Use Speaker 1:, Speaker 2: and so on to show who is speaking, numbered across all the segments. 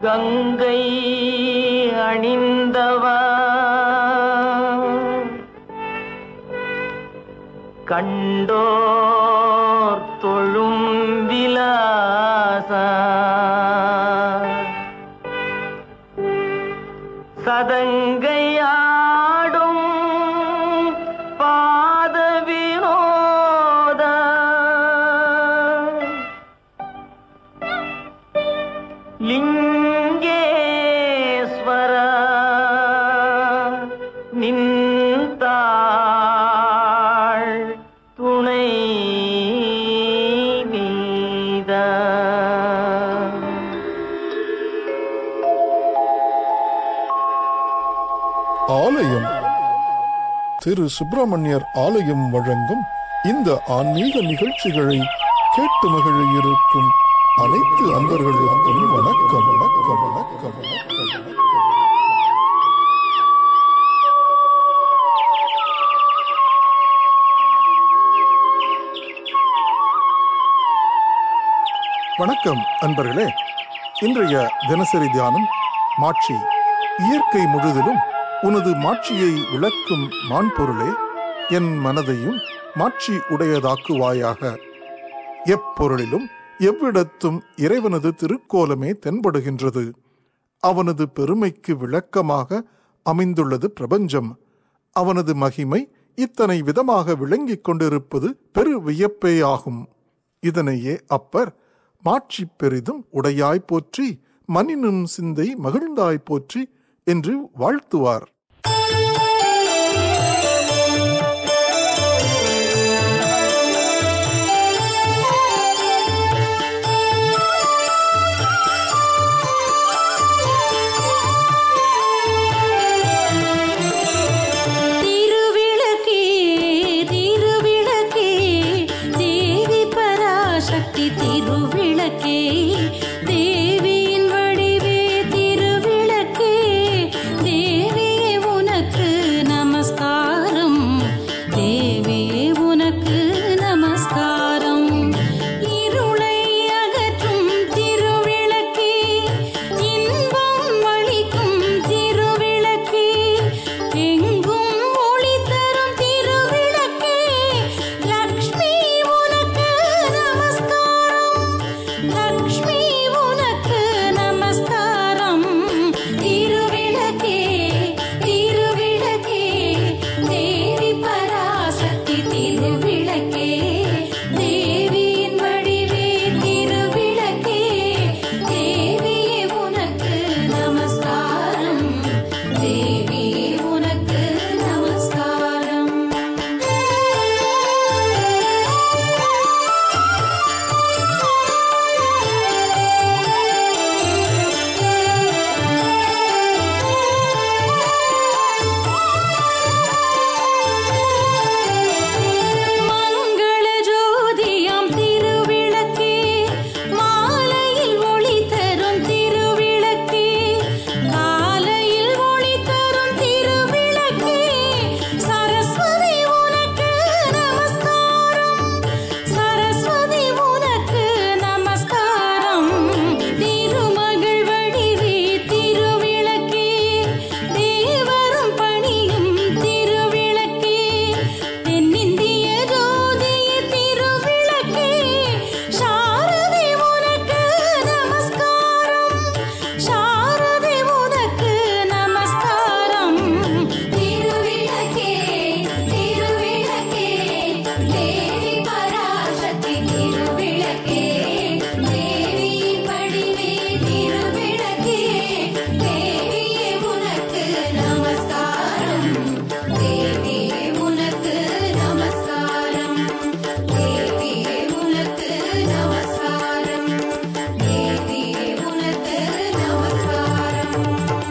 Speaker 1: கங்கை அணிந்தவா கண்டோர் தொழும் விலாசா சதங்கையாடும் பாத வினோத லிங்கேஸ்வர நின்றாள் துணை நீத
Speaker 2: ஆலயம் திரு சுப்பிரமணியர் ஆலயம் வழங்கும் இந்த ஆன்மீக நிகழ்ச்சிகளை கேட்டு மகிழ இருக்கும் அனைத்து அன்பர்களுக்கும் வணக்கம் வணக்கம் வணக்கம் வணக்கம் வணக்கம் அன்பர்களே இன்றைய தினசரி தியானம் மாட்சி இயற்கை முழுதிலும் உனது மாட்சியை விளக்கும் மான்பொருளே என் மனதையும் மாட்சி உடையதாக்குவாயாக எப்பொருளிலும் எவ்விடத்தும் இறைவனது திருக்கோலமே தென்படுகின்றது அவனது பெருமைக்கு விளக்கமாக அமைந்துள்ளது பிரபஞ்சம் அவனது மகிமை இத்தனை விதமாக விளங்கிக் கொண்டிருப்பது பெரு வியப்பேயாகும் இதனையே அப்பர் மாட்சி பெரிதும் உடையாய் போற்றி மனினும் சிந்தை மகிழ்ந்தாய் போற்றி என்று வாழ்த்துவார்
Speaker 3: திருவிளக்கே திருவிளக்கே தேவி பராசக்தி திருவிளக்கே தேவியின் வடிவே திருவிளக்கே தேவியே உனக்கு நமஸ்காரம் தேவியே உனக்கு நமஸ்காரம் இருளை அகற்றும் திருவிளக்கே இன்பம் அளிக்கும் திருவிளக்கே எங்கும் ஒளி தரும் திருவிளக்கே லக்ஷ்மி உனக்கு நமஸ்காரம் லக்ஷ்மி உனக்கு நமஸ்காரம் திருவிளக்கே திருவிளக்கே தேவி பராசக்தி திருவிளக்கே தேவியின் வடிவே திருவிளக்கே தேவியே உனக்கு நமஸ்காரம் தேவியே உனக்கு நமஸ்காரம் மங்கள ஜோதியாம் திருவிளக்கே மாலையில் ஒளி தரும் திருவிளக்கே காலையில் ஒளி தரும் திருவிளக்கே சரஸ்வதி உனக்கு நமஸ்காரம் சரஸ்வதி உனக்கு நமஸ்காரம் திருமகள் வடிவே திருவிளக்கே தேவரும் பணியும் திருவிளக்கே தென்னிந்திய ஜோதிய திருவிளக்கே சாரதி உனக்கு நமஸ்காரம் சாரதி உனக்கு நமஸ்காரம் திருவிளக்கே திருவிளக்கே தேவி பராசக்தி திருவிளக்கே தேவியின் வடிவே திருவிளக்கே தேவியே உனக்கு நமஸ்காரம் தேவியே உனக்கு நமஸ்காரம் தேவியே உனக்கு நமஸ்காரம் தேவியே உனக்கு நமஸ்காரம்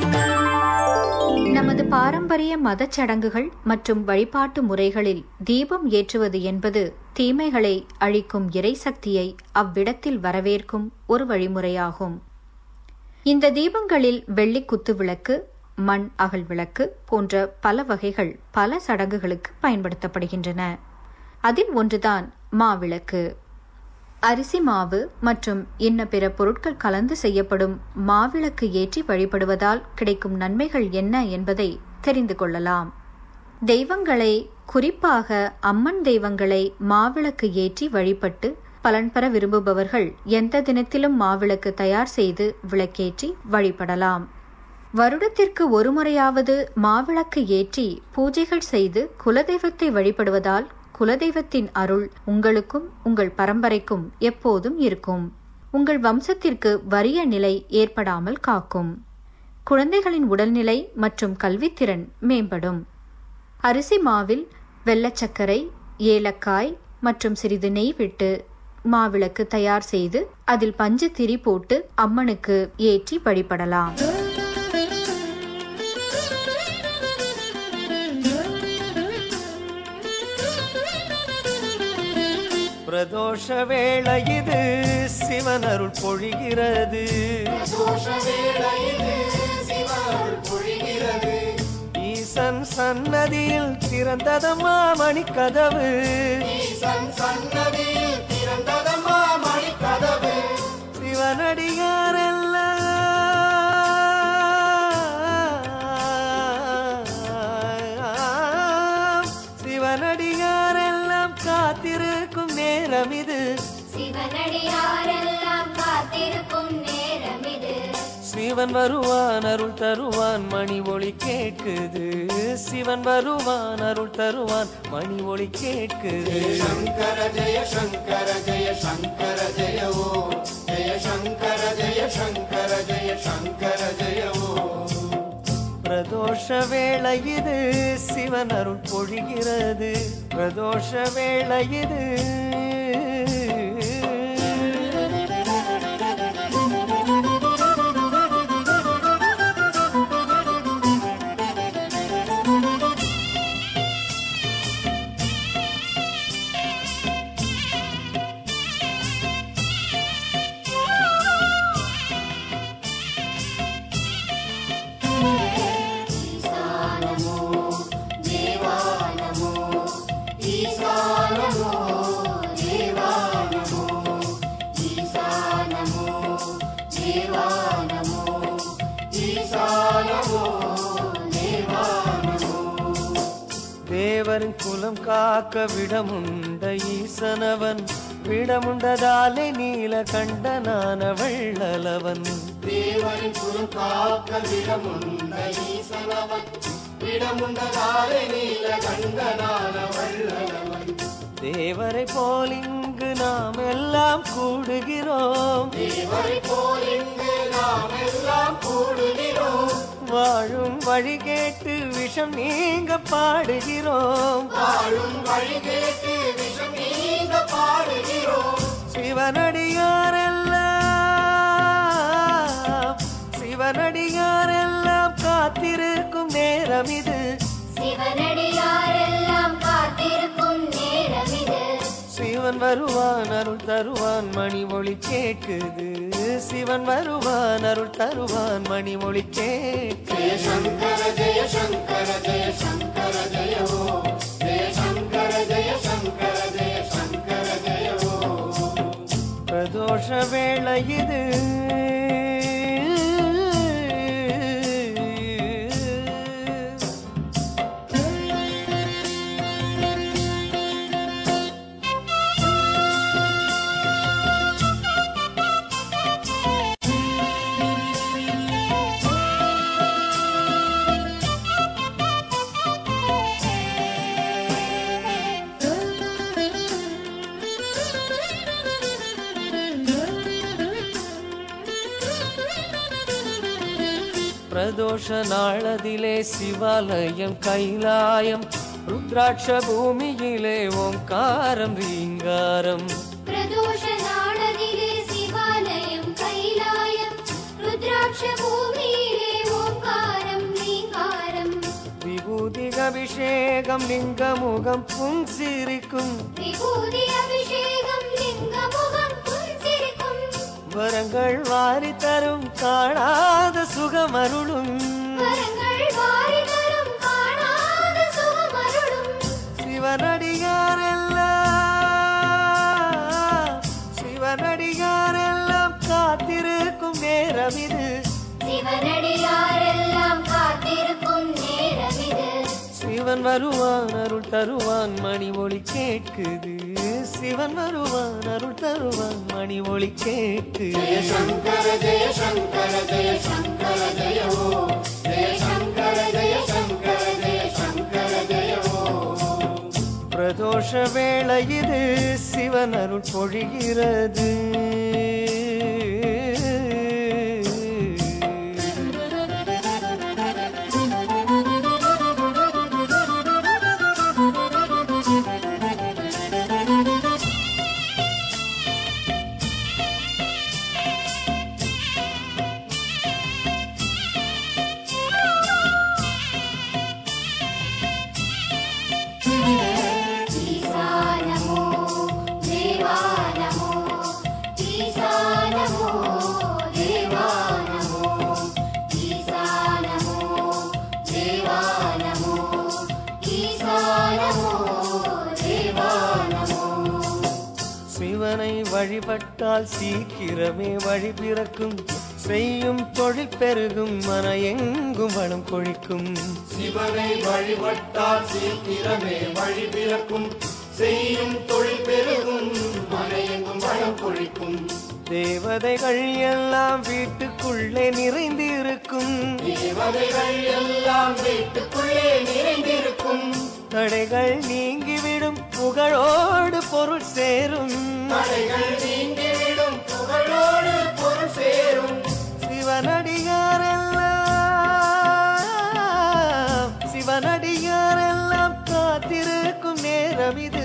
Speaker 4: நமது பாரம்பரிய மதச் சடங்குகள் மற்றும் வழிபாட்டு முறைகளில் தீபம் ஏற்றுவது என்பது தீமைகளை அழிக்கும் இறைசக்தியை அவ்விடத்தில் வரவேற்கும் ஒரு வழிமுறையாகும் இந்த தீபங்களில் வெள்ளி குத்து விளக்கு மண் அகல் விளக்கு போன்ற பல வகைகள் பல சடங்குகளுக்கு பயன்படுத்தப்படுகின்றன அதில் ஒன்றுதான் மாவிளக்கு அரிசி மாவு மற்றும் இன்ன பிற பொருட்கள் கலந்து செய்யப்படும் மாவிளக்கு ஏற்றி வழிபடுவதால் கிடைக்கும் நன்மைகள் என்ன என்பதை தெரிந்து கொள்ளலாம் தெய்வங்களை குறிப்பாக அம்மன் தெய்வங்களை மாவிளக்கு ஏற்றி வழிபட்டு பலன் பெற விரும்புபவர்கள் எந்த தினத்திலும் மாவிளக்கு தயார் செய்து விளக்கேற்றி வழிபடலாம் வருடத்திற்கு ஒருமுறையாவது மாவிளக்கு ஏற்றி பூஜைகள் செய்து குலதெய்வத்தை வழிபடுவதால் குலதெய்வத்தின் அருள் உங்களுக்கும் உங்கள் பரம்பரைக்கும் எப்போதும் இருக்கும் உங்கள் வம்சத்திற்கு வறிய நிலை ஏற்படாமல் காக்கும் குழந்தைகளின் உடல்நிலை மற்றும் கல்வித்திறன் மேம்படும் அரிசி மாவில் வெள்ளச்சர்க்கரை ஏலக்காய் மற்றும் சிறிது நெய் விட்டு மாவிளக்கு தயார் செய்து அதில் பஞ்சு திரி போட்டு அம்மனுக்கு ஏற்றி வழிபடலாம்
Speaker 1: பிரதோஷ வேளை இது சிவனருள் பொழிகிறது ஈசன் சன்னதியில் திறந்ததம்மா மணிக்கதவு சிவனடியாரெல்லாம் சிவனடியாரெல்லாம் காத்திருக்கும் நேரம் இது
Speaker 5: சிவனடியாரெல்லாம் காத்திருக்கும் நேரம் இது
Speaker 1: சிவன் வருவான் அருள் தருவான் மணி ஒளி கேட்குது சிவன் வருவான் அருள் தருவான் மணி ஒளி கேட்குது பிரதோஷ வேளை இது சிவன் அருள் பொழிகிறது பிரதோஷ வேளை இது தேவரின் குலம் காக்க விடமுண்ட ஈசனவன் விடமுண்டதாலே நீல கண்டனான வள்ளலவன் தேவரை போல் இங்கு நாம் எல்லாம் கூடுகிறோம் வாழும் வழி கேட்டு விஷம் நீங்க பாடுகிறோம் சிவனடியாரெல்லாம் சிவனடியாரெல்லாம் காத்திருக்கும் நேரம் இது
Speaker 5: சிவனடியாரெல்லாம் காத்திருக்கும் நேரம் இது
Speaker 1: சிவன் வருவான் அருள் தருவான் மணி ஒளி கேட்குது சிவன் வருவான் அருள் தருவான் மணி ஒளி கேட்குது பிரதோஷ வேளை இது பிரதோஷ நாளதிலே சிவாலயம் கைலாயம் ருத்ராட்ச பூமியிலே ஓங்காரம் ரீங்காரம்
Speaker 5: பிரதோஷ நாளதிலே சிவாலயம் கைலாயம் ருத்ராட்ச பூமியிலே ஓங்காரம் நீங்காரம்
Speaker 1: விபூதி அபிஷேகம் லிங்கமுகம் புன்சிரிக்கும்
Speaker 5: விபூதி அபிஷேகம் லிங்கமுகம் புன்சிரிக்கும்
Speaker 1: வரங்கள் வாரி தரும் காணாத சுகமருளும்
Speaker 5: வரங்கள் வாரி தரும் காணாத சுகமருளும்
Speaker 1: சிவனடியாரெல்லாம் சிவன் வருவான் அருள் தருவான் மணி ஒளி கேட்குது சிவன் வருவான் அருள் தருவான் மணி ஒளி கேட்குது
Speaker 5: சங்கர ஜெய சங்கர ஜெய சங்கர ஜெய ஓ ஜெய சங்கர ஜெய சங்கர ஜெய சங்கர ஜெய ஓ
Speaker 1: பிரதோஷ வேளை இது சிவன் அருள் பொழிகிறது
Speaker 5: ஈசானமோ தேவானமோ ஈசானமோ தேவானமோ ஈசானமோ தேவானமோ ஈசானமோ தேவானமோ
Speaker 1: சிவனை வழிபட்டால் சீக்கிரமே வழி பிறக்கும் செய்யும் தொழில் பெருகும் மன எங்கும் வளம் கொழிக்கும்
Speaker 6: சிவனை வழிபட்டால் சீக்கிரமே வழி பிறக்கும் செய்யும் தொழில் பெருகும் மனையெங்கும் வளம் கொழிக்கும்
Speaker 1: தேவதைகள் எல்லாம் வீட்டுக்குள்ளே நிறைந்திருக்கும்
Speaker 6: தேவதைகள் எல்லாம் வீட்டுக்குள்ளே நிறைந்திருக்கும்
Speaker 1: தடைகள் நீங்கிவிடும் புகழோடு பொருள் சேரும்
Speaker 6: தடைகள் நீங்கிவிடும் புகழோடு பொருள் சேரும்
Speaker 1: சிவனடியாரெல்லாம் சிவனடியாரெல்லாம் காத்திருக்கும் நேரம் இது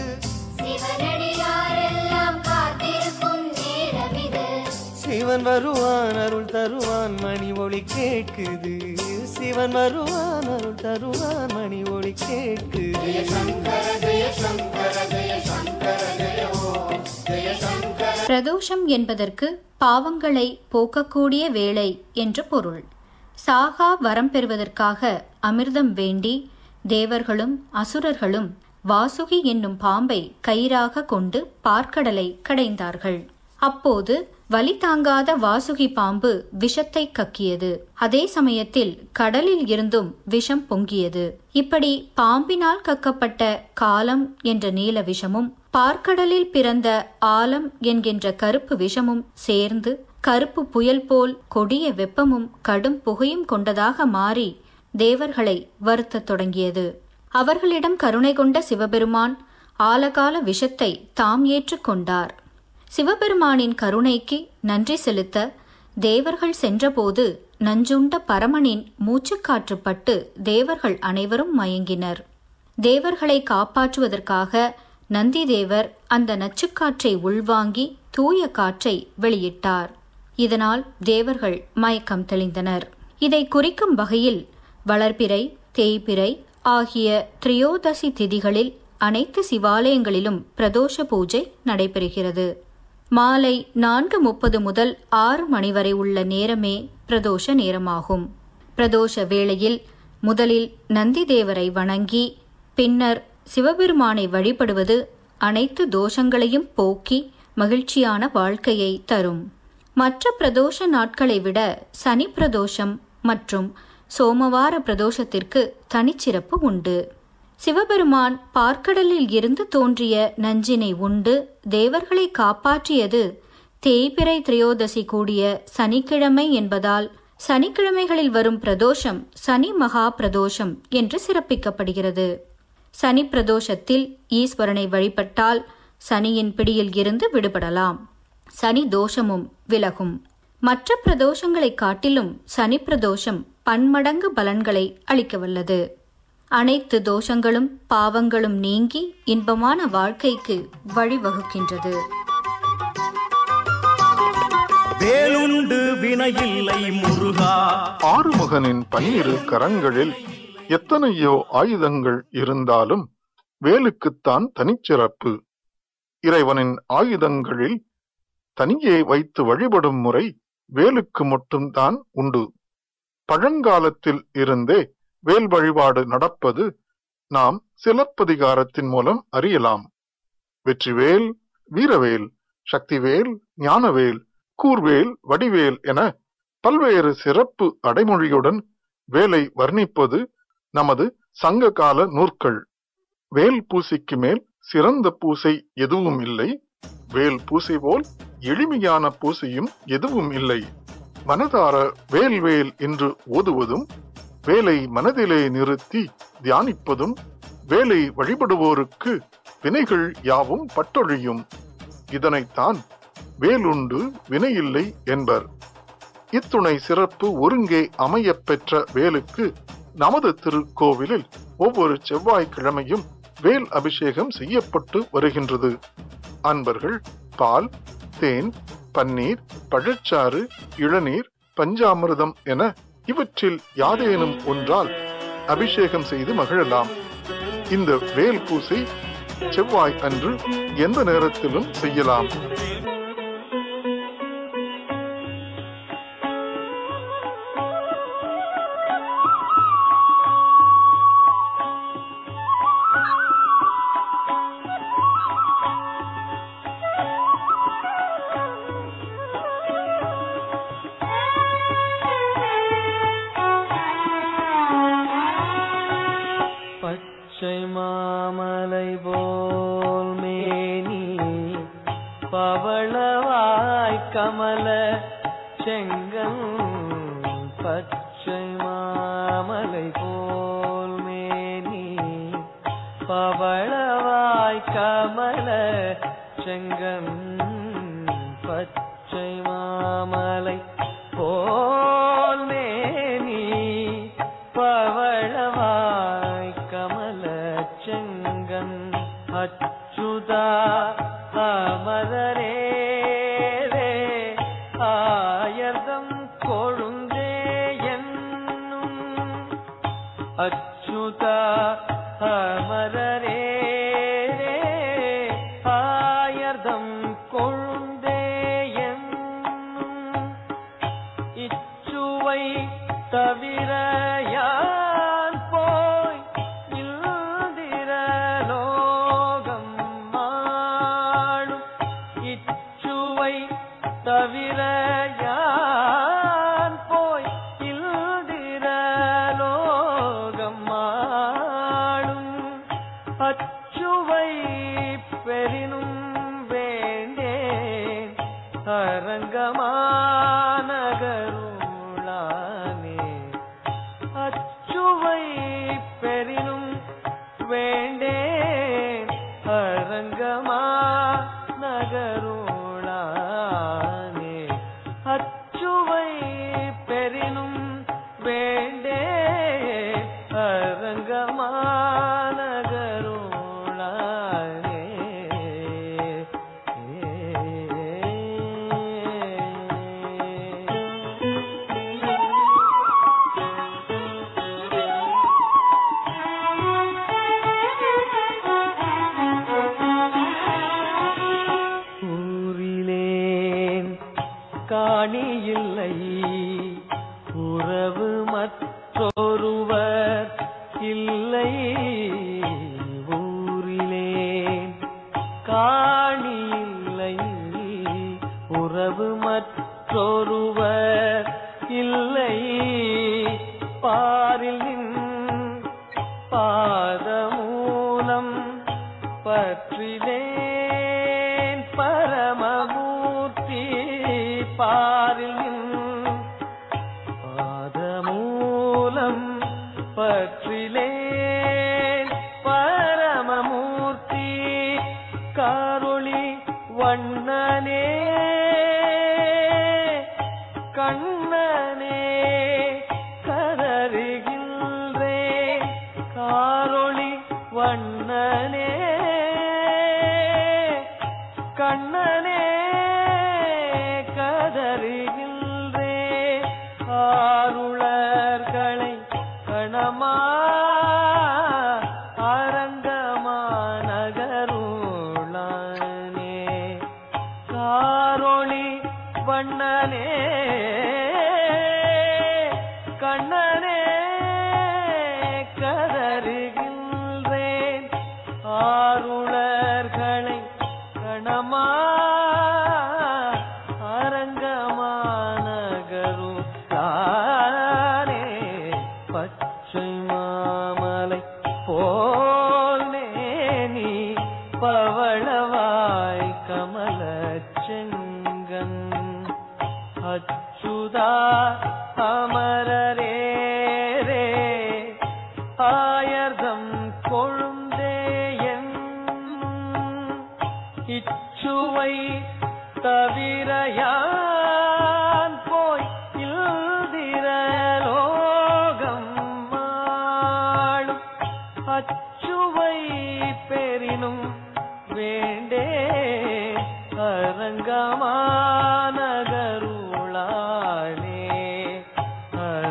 Speaker 5: சிவனடியாரெல்லாம் காத்திருக்கும் நேரம் இது
Speaker 1: சிவன் வருவான் அருள் தருவான் மணி ஒளி கேட்குது சிவன் வருவான் அருள் தருவான் மணி ஒளி கேட்குது
Speaker 6: சங்கர ஜெய சங்கர ஜெய சங்கர ஜெய ஓ ஜெய சங்கர
Speaker 4: பிரதோஷம் என்பதற்கு பாவங்களை போக்கக்கூடிய வேளை என்று பொருள் சாகா வரம் பெறுவதற்காக அமிர்தம் வேண்டி தேவர்களும் அசுரர்களும் வாசுகி என்னும் பாம்பை கயிறாக கொண்டு பார்க்கடலை கடைந்தார்கள் அப்போது வலி தாங்காத வாசுகி பாம்பு விஷத்தை கக்கியது அதே சமயத்தில் கடலில் இருந்தும் விஷம் பொங்கியது இப்படி பாம்பினால் கக்கப்பட்ட காலம் என்ற நீல விஷமும் பார்க்கடலில் பிறந்த ஆலம் என்கின்ற கருப்பு விஷமும் சேர்ந்து கருப்பு புயல் போல் கொடிய வெப்பமும் கடும் புகையும் கொண்டதாக மாறி தேவர்களை வருத்தத் தொடங்கியது அவர்களிடம் கருணை கொண்ட சிவபெருமான் ஆலகால விஷத்தை தாம் ஏற்றுக்கொண்டார் சிவபெருமானின் கருணைக்கு நன்றி செலுத்த தேவர்கள் சென்றபோது நஞ்சுண்ட பரமனின் மூச்சுக்காற்று பட்டு தேவர்கள் அனைவரும் மயங்கினர் தேவர்களை காப்பாற்றுவதற்காக நந்திதேவர் அந்த நச்சுக்காற்றை உள்வாங்கி தூய காற்றை வெளியிட்டார் இதனால் தேவர்கள் மயக்கம் தெளிந்தனர் இதை குறிக்கும் வகையில் வளர்பிறை தேய்பிறை ஆகிய திரியோதசி திதிகளில் அனைத்து சிவாலயங்களிலும் பிரதோஷ பூஜை நடைபெறுகிறது மாலை நான்கு முப்பது முதல் ஆறு மணி வரை உள்ள நேரமே பிரதோஷ நேரமாகும் பிரதோஷ வேளையில் முதலில் நந்திதேவரை வணங்கி பின்னர் சிவபெருமானை வழிபடுவது அனைத்து தோஷங்களையும் போக்கி மகிழ்ச்சியான வாழ்க்கையை தரும் மற்ற பிரதோஷ நாட்களை விட சனி பிரதோஷம் மற்றும் சோமவார பிரதோஷத்திற்கு தனிச்சிறப்பு உண்டு சிவபெருமான் பார்க்கடலில் இருந்து தோன்றிய நஞ்சினை உண்டு தேவர்களை காப்பாற்றியது தேய்பிறை திரையோதசி கூடிய சனிக்கிழமை என்பதால் சனிக்கிழமைகளில் வரும் பிரதோஷம் சனி மகா பிரதோஷம் என்று சிறப்பிக்கப்படுகிறது சனி பிரதோஷத்தில் ஈஸ்வரனை வழிபட்டால் சனியின் பிடியில் இருந்து விடுபடலாம் சனி தோஷமும் விலகும் மற்ற பிரதோஷங்களை காட்டிலும் சனி பிரதோஷம் பன்மடங்கு பலன்களை அளிக்க வல்லது அனைத்து தோஷங்களும் பாவங்களும் நீங்கி இன்பமான வாழ்க்கைக்கு வழிவகுக்கின்றது
Speaker 7: வேலுண்டு வினையில்லை முருகா
Speaker 2: ஆறுமுகனின் பன்னிரு கரங்களில் எத்தனையோ ஆயுதங்கள் இருந்தாலும் வேலுக்குத்தான் தனிச்சிறப்பு இறைவனின் ஆயுதங்களில் தனியே வைத்து வழிபடும் முறை வேலுக்கு மட்டும்தான் உண்டு பழங்காலத்தில் இருந்தே வேல் வழிபாடு நடப்பது நாம் சிலப்பதிகாரத்தின் மூலம் அறியலாம் வெற்றிவேல் வீரவேல் சக்திவேல் ஞானவேல் கூர்வேல் வடிவேல் என பல்வேறு சிறப்பு அடைமொழியுடன் வேலை வர்ணிப்பது நமது சங்ககால நூற்கள் வேல் பூசைக்கு மேல் சிறந்த பூசை எதுவும் இல்லை வேல் பூசை போல் எளிமையான பூசையும் எதுவும் இல்லை மனதார வேல் வேல் என்று ஓதுவதும் வேலை மனதிலே நிறுத்தி தியானிப்பதும் வேலை வழிபடுவோருக்கு வினைகள் யாவும் பட்டொழியும் இதனைத்தான் வேலுண்டு வினையில்லை என்பர் இத்துணை சிறப்பு ஒருங்கே அமையப் பெற்ற வேலுக்கு நமது திருக்கோவிலில் ஒவ்வொரு செவ்வாய்க்கிழமையும் வேல் அபிஷேகம் செய்யப்பட்டு வருகின்றது அன்பர்கள் பால் தேன் பன்னீர் பழச்சாறு இளநீர் பஞ்சாமிர்தம் என இவற்றில் யாதேனும் ஒன்றால் அபிஷேகம் செய்து மகிழலாம் இந்த வேல் பூசை செவ்வாய் அன்று எந்த நேரத்திலும் செய்யலாம்
Speaker 1: பச்சை மாமலை போல் மேனி பவளவாய் கமல செங்கல் பச்சை மாமலை போல் மேனி பவளவாய் கமல செங்கன் பச்சை மாமலை போல் மேனி பவளவாய் கமல செங்கன் அச்சுதா அமரரே ரே ஆயர்தம் கொழுந்தே என்னும் அச்சுதா அமரரே ரே ஆயர்தம் கொழுந்தே என்னும் இச்சுவை தவிர யான் போய் இல்திரலோகம் மாளும் இச்சுவை தவிர யான் போய் இல்திரலோகம் மாளும் அச்சுவை பெரினும் வேண்டேன் அரங்கமானகருளானே அச்சுவை பெரினும் வேண்டேன் அரங்கமா நகருளானே அச்சுவை பெரினும் வேண்டே அரங்கமா நகருளானே ஊரிலேன் காணியில்லை உறவு மற்றொருவர் இல்லை ஊரிலேன் காணியில்லை உறவு மற்றொருவர் இல்லை பாரில் நின் பாதமூலம் பற்றிலேன் பரமமூர்த்தி பாரில் நின் பாதமூலம் பற்றிலேன் பரமமூர்த்தி காரொளி வண்ணனே கண்ணனே கதறுகின்றேன் காரொளி வண்ணனே கண்ணனே கதறுகின்றேன் ஆருளர்களை கணமா அரங்கமா நகருளானே காரொளி வண்ணனே கண்ணனே கதறுகின்றேன் ஆருளர்களை கணமா அரங்கமானகரு தானே பச்சை மாமலை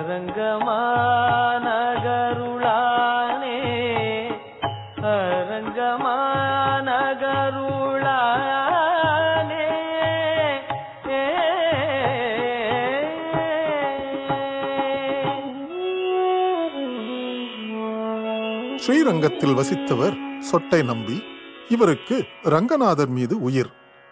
Speaker 1: அரங்கமானகருளானே அரங்கமானகருளானே
Speaker 2: ஸ்ரீரங்கத்தில் வசித்தவர் சொட்டை நம்பி இவருக்கு ரங்கநாதர் மீது உயிர்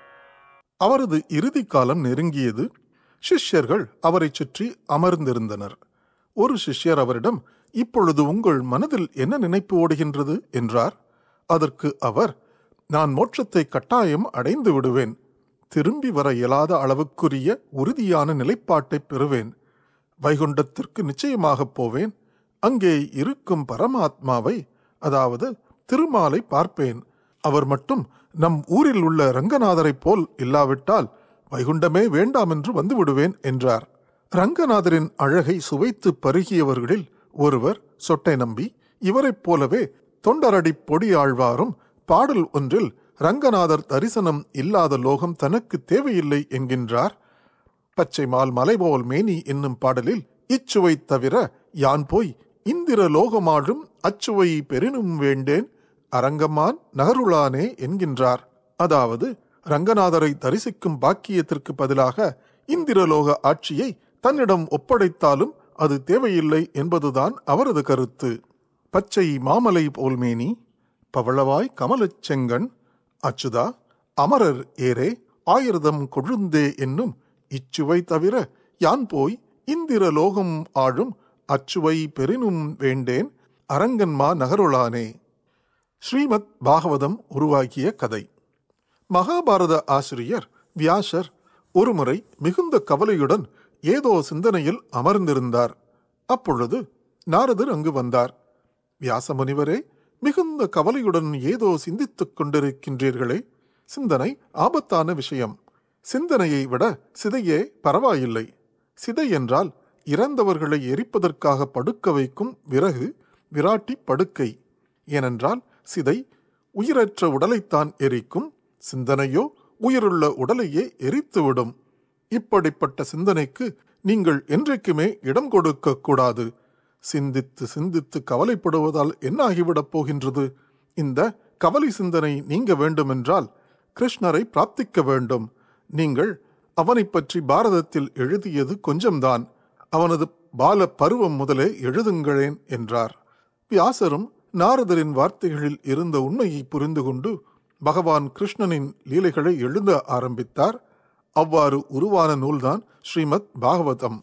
Speaker 2: அவரது இறுதி காலம் நெருங்கியது சிஷ்யர்கள் அவரைச் சுற்றி அமர்ந்திருந்தனர் ஒரு சிஷ்யர் அவரிடம் இப்பொழுது உங்கள் மனதில் என்ன நினைப்பு ஓடுகின்றது என்றார் அதற்கு அவர் நான் மோட்சத்தை கட்டாயம் அடைந்து விடுவேன் திரும்பி வர இயலாத அளவுக்குரிய உறுதியான நிலைப்பாட்டை பெறுவேன் வைகுண்டத்திற்கு நிச்சயமாகப் போவேன் அங்கே இருக்கும் பரமாத்மாவை அதாவது திருமாலை பார்ப்பேன் அவர் மட்டும் நம் ஊரில் உள்ள ரங்கநாதரைப் போல் இல்லாவிட்டால் வைகுண்டமே வேண்டாம் என்று வந்து விடுவேன் என்றார் ரங்கநாதரின் அழகை சுவைத்து பருகியவர்களில் ஒருவர் சொட்டை நம்பி இவரைப் போலவே தொண்டரடி பொடி ஆழ்வாரும் பாடல் ஒன்றில் ரங்கநாதர் தரிசனம் இல்லாத லோகம் தனக்கு தேவையில்லை என்கின்றார் பச்சை மால் மலைபோல் மேனி என்னும் பாடலில் இச்சுவை தவிர யான் போய் இந்திர லோகமாழும் அச்சுவை பெரினும் வேண்டேன் அரங்கமான் நகருளானே என்கின்றார் அதாவது ரங்கநாதரை தரிசிக்கும் பாக்கியத்திற்கு பதிலாக இந்திரலோக ஆட்சியை தன்னிடம் ஒப்படைத்தாலும் அது தேவையில்லை என்பதுதான் அவரது கருத்து பச்சை மாமலை போல்மேனி பவளவாய் கமலச் செங்கண் அச்சுதா அமரர் ஏரே ஆயிரதம் கொழுந்தே என்னும் இச்சுவை தவிர யான் போய் இந்திர லோகம் ஆழும் அச்சுவை பெரினும் வேண்டேன் அரங்கன்மா நகருளானே ஸ்ரீமத் பாகவதம் உருவாக்கிய கதை மகாபாரத ஆசிரியர் வியாசர் ஒருமுறை மிகுந்த கவலையுடன் ஏதோ சிந்தனையில் அமர்ந்திருந்தார் அப்பொழுது நாரதர் அங்கு வந்தார் வியாச முனிவரே மிகுந்த கவலையுடன் ஏதோ சிந்தித்துக் கொண்டிருக்கின்றீர்களே சிந்தனை ஆபத்தான விஷயம் சிந்தனையை விட சிதையே பரவாயில்லை சிதை என்றால் இறந்தவர்களை எரிப்பதற்காக படுக்க வைக்கும் விறகு விராட்டி படுக்கை ஏனென்றால் சிதை உயிரற்ற உடலைத்தான் எரிக்கும் சிந்தனையோ உயிருள்ள உடலையே எரித்துவிடும் இப்படிப்பட்ட சிந்தனைக்கு நீங்கள் என்றைக்குமே இடம் கொடுக்க கூடாது சிந்தித்து சிந்தித்து கவலைப்படுவதால் என்ன ஆகிவிடப் போகின்றது இந்த கவலை சிந்தனை நீங்க வேண்டுமென்றால் கிருஷ்ணரை பிராப்திக்க வேண்டும் நீங்கள் அவனைப் பற்றி பாரதத்தில் எழுதியது கொஞ்சம்தான் அவனது பால பருவம் முதலே எழுதுங்களேன் என்றார் வியாசரும் நாரதரின் வார்த்தைகளில் இருந்த உண்மையை புரிந்து கொண்டு பகவான் கிருஷ்ணனின் லீலைகளை எழுத ஆரம்பித்தார் அவ்வாறு உருவான நூல்தான் ஸ்ரீமத் பாகவதம்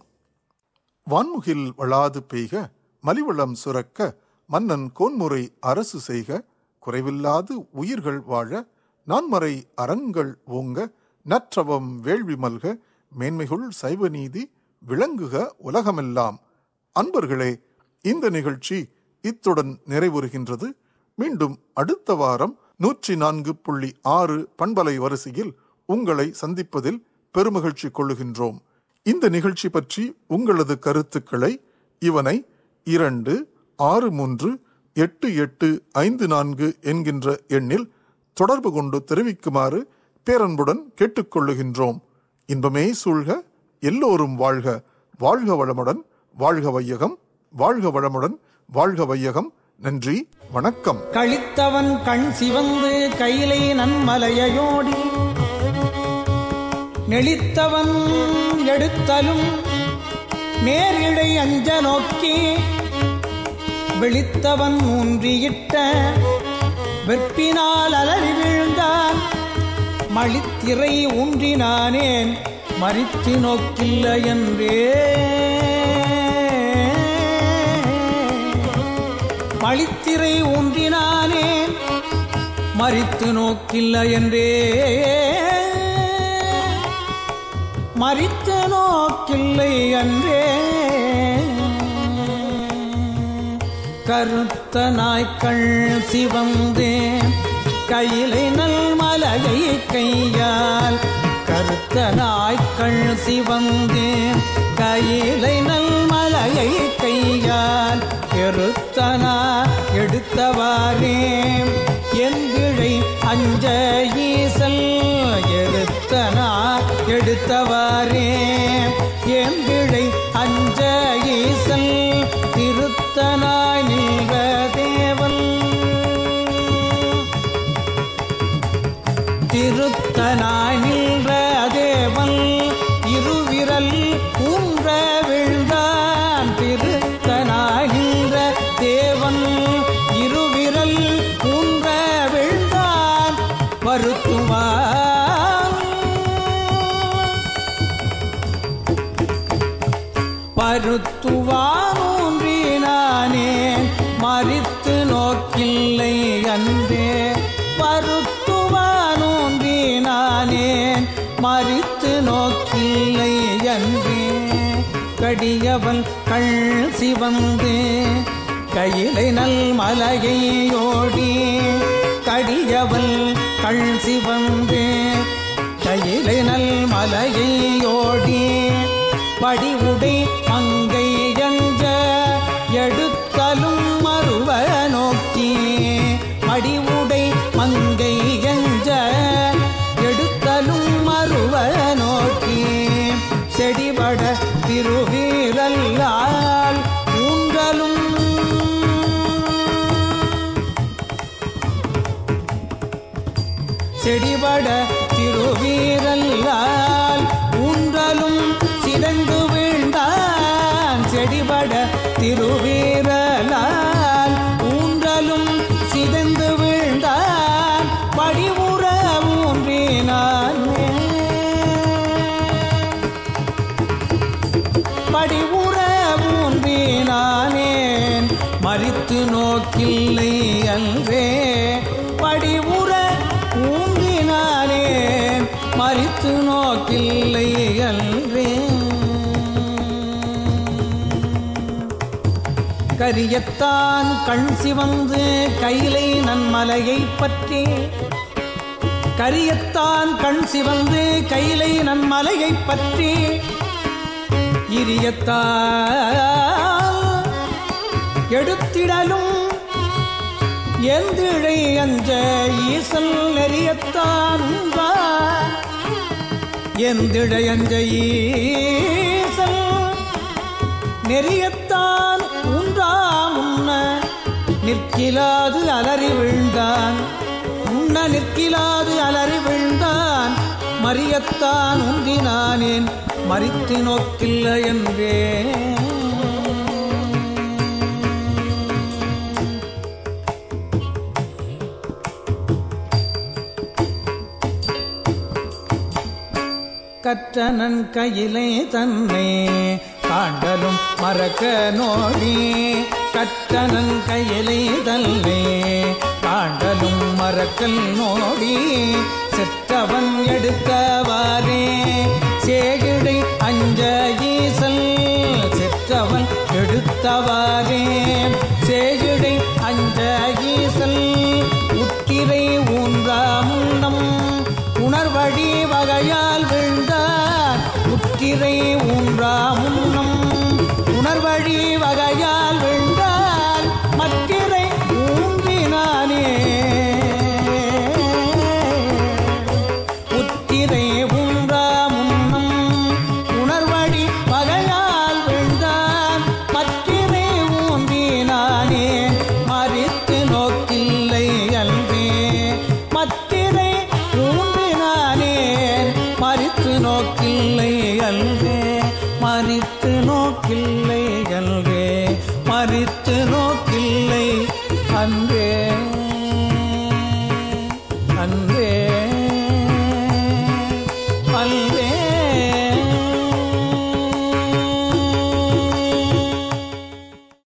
Speaker 2: வான்முகில் வளாது பெய்க மலிவளம் சுரக்க மன்னன் கோன்முறை அரசு செய்க குறைவில்லாது உயிர்கள் வாழ நான்மறை அறங்கள் ஓங்க நற்றவம் வேள்வி மல்க மேன்மைகுள் சைவ நீதி விளங்குக உலகமெல்லாம் அன்பர்களே இந்த நிகழ்ச்சி இத்துடன் நிறைவுறுகின்றது மீண்டும் அடுத்த வாரம் நூற்றி நான்கு புள்ளி ஆறு பண்பலை வரிசையில் உங்களை சந்திப்பதில் பெருமகிழ்ச்சி கொள்ளுகின்றோம் இந்த நிகழ்ச்சி பற்றி உங்களது கருத்துக்களை இவனை இரண்டு ஆறு மூன்று எட்டு எட்டு ஐந்து நான்கு என்கின்ற எண்ணில் தொடர்பு கொண்டு தெரிவிக்குமாறு பேரன்புடன் கேட்டுக்கொள்ளுகின்றோம் இன்பமே சூழ்க எல்லோரும் வாழ்க வாழ்க வளமுடன் வாழ்க வையகம் வாழ்க வளமுடன் வாழ்க வையகம் நன்றி வணக்கம்
Speaker 8: கழித்தவன் கண் சிவந்து கையிலை நன்மலையோடி நெளித்தவன் எடுத்தலும் நேரிழை அஞ்ச நோக்கி விழித்தவன் ஊன்றியிட்ட வெற்பினால் அலறி வீழ்ந்தான் மழித்திரை ஊன்றினானேன் மறித்து நோக்கில்ல என்றே மழித்திரை ஊன்றினானேன் மறித்து நோக்கில்ல என்றே மறித்து நோக்கில்லை அன்றே கருத்த நாய்க்கள் சிவந்தே கையிலை நல் மலையை கையால் கருத்த நாய்க்கள் சிவந்தே கையிலை நல் மலையை கையால் எருத்தனா எடுத்தவாறே எந்திழை அஞ்ச ஈசல் எடுத்தனா எடுத்தவாறே எந்திழை அஞ்ச ஈசல் ஈசல் திருத்தனாய் நின்ற தேவன் திருத்தனாய் நின்ற தேவன் இருவிரல் ஊன்ற விழுந்தான் திருத்தனாய் நின்ற தேவன் இருவிரல் ஊன்ற விழுந்தான் வருத்துவான் பருத்துவானூன்றினானே மறித்து நோக்கில்லை அன்றே பருத்துவானூன்றினானே மறித்து நோக்கில்லை அன்றே கடியவன் கள் சிவந்து கையிலை நல் மலையோடி கடியவள் கள் சிவந்து கையிலை நல் மலையோடி படிவுடை மங்கை என்ற எடுத்தலும் மறுவ நோக்கி படிவுடை மங்கை என்ற எடுத்தலும் மறுவ நோக்கி செடிபட திருவீரல்லால் ஊன்றலும் செடிபட திருவீரல்லால் ஊன்றலும் சிதைந்து வீழ்ந்தான் செடிபட திருவீரலால் ஊன்றலும் சிதைந்து வீழ்ந்தான் படிவுற ஊன்றினான் படிவுற ஊன்றினானேன் மறித்து நோக்கில்லை அன்றே படிவுற ஊன்றினானேன் மறித்து நோக்கில்லை அன்றே கரியத்தான் கண் சிவந்து கையிலை நன்மலையைப் பற்றி கரியத்தான் கண் சிவந்து கையிலை நன்மலையைப் பற்றி இரியத்தால் எடுத்திடலும் எந்திழை அஞ்ச ஈசல் நெறியத்தான் உண்பா எந்திழை அஞ்ச ஈசல் நெறியத்தான் உண்டா முன்ன நிற்கிலாது அலறி விழுந்தான் உண்ண நிற்கிலாது அலறி விழுந்தான் மரியத்தான் உந்தினானேன் மறித்து நோக்கில்லை என்றே கற்றனன் கையிலே தன்னை காண்டலும் மறக்க நோடி கற்றனன் கையிலே தன்னை காண்டலும் மறக்கல் நோடி செற்றவன் எடுத்தவாறே சேகிடை அஞ்ச ஈசல் செற்றவன் எடுத்தவாறே சேகிடை அஞ்ச ஈசல் உத்திரை ஊன்றா முன்னம் உணர்வழி வகையால் வீழ்ந்தார் உத்திரை ஊன்றா முன்னம் உணர்வழி வகையால் வீழ்ந்தார் மத்திரை ஊன்றினானே உத்திரை ஊன்றா முன்னம் உணர்வழி வகையால் வீழ்ந்தான் மத்திரை ஊன்றினானே மறித்து நோக்கில்லை அல்வே மத்திரை ஊன்றினானே மறித்து நோக்கில்லை அல்வே மறித்து நோக்கில்லை அல்வே மறித்து நோ